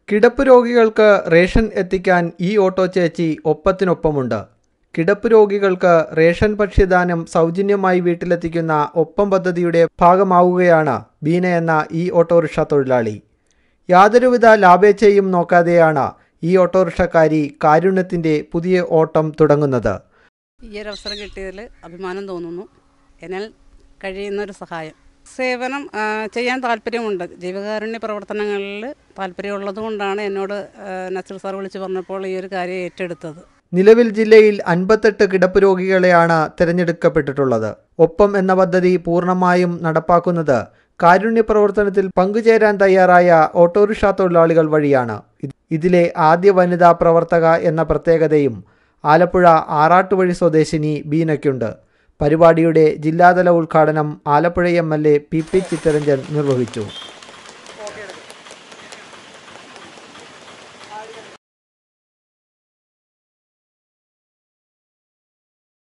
കിടപ്പ് രോഗികൾക്ക് റേഷൻ എത്തിക്കാൻ ഈ ഓട്ടോ ചേച്ചി ഒപ്പത്തിനൊപ്പമുണ്ട് കിടപ്പ് രോഗികൾക്ക് റേഷൻ ഭക്ഷ്യദാനം സൗജന്യമായി വീട്ടിലെത്തിക്കുന്ന ഒപ്പം പദ്ധതിയുടെ ഭാഗമാവുകയാണ് ബീന എന്ന ഈ ഓട്ടോറിക്ഷ തൊഴിലാളി യാതൊരുവിധ ലാഭേച്ഛയും നോക്കാതെയാണ് ഈ ഓട്ടോറിക്ഷക്കാരി കാരുണ്യത്തിൻ്റെ പുതിയ ഓട്ടം തുടങ്ങുന്നത് ഈ ഒരു അവസരം കിട്ടിയതിൽ അഭിമാനം തോന്നുന്നു എന്നാൽ കഴിയുന്ന ഒരു സഹായം സേവനം ആ, ചെയ്യാൻ താല്പര്യമുണ്ട് ജീവകാരുണ്യ പ്രവർത്തനങ്ങളിൽ താല്പര്യമുള്ളത് കൊണ്ടാണ് എന്നോട് ആ, നസീർ സാർ വിളിച്ച് പറഞ്ഞപ്പോൾ ഈ ഒരു കാര്യം ഏറ്റെടുത്തത് നിലവിൽ ജില്ലയിൽ അൻപത്തെട്ട് കിടപ്പ് രോഗികളെയാണ് തിരഞ്ഞെടുക്കപ്പെട്ടിട്ടുള്ളത് ഒപ്പം എന്ന പദ്ധതി പൂർണ്ണമായും നടപ്പാക്കുന്നത് കാരുണ്യ പ്രവർത്തനത്തിൽ പങ്കുചേരാൻ തയ്യാറായ ഓട്ടോറിക്ഷ തൊഴിലാളികൾ വഴിയാണ് ഇത് ഇതിലെ ആദ്യ വനിതാ പ്രവർത്തക എന്ന പ്രത്യേകതയും ആലപ്പുഴ ആറാട്ടുവഴി സ്വദേശിനി ബീനയ്ക്കുണ്ട് പരിപാടിയുടെ ജില്ലാതല ഉദ്ഘാടനം Alappuzha M L A P P Chitharanjan നിർവഹിച്ചു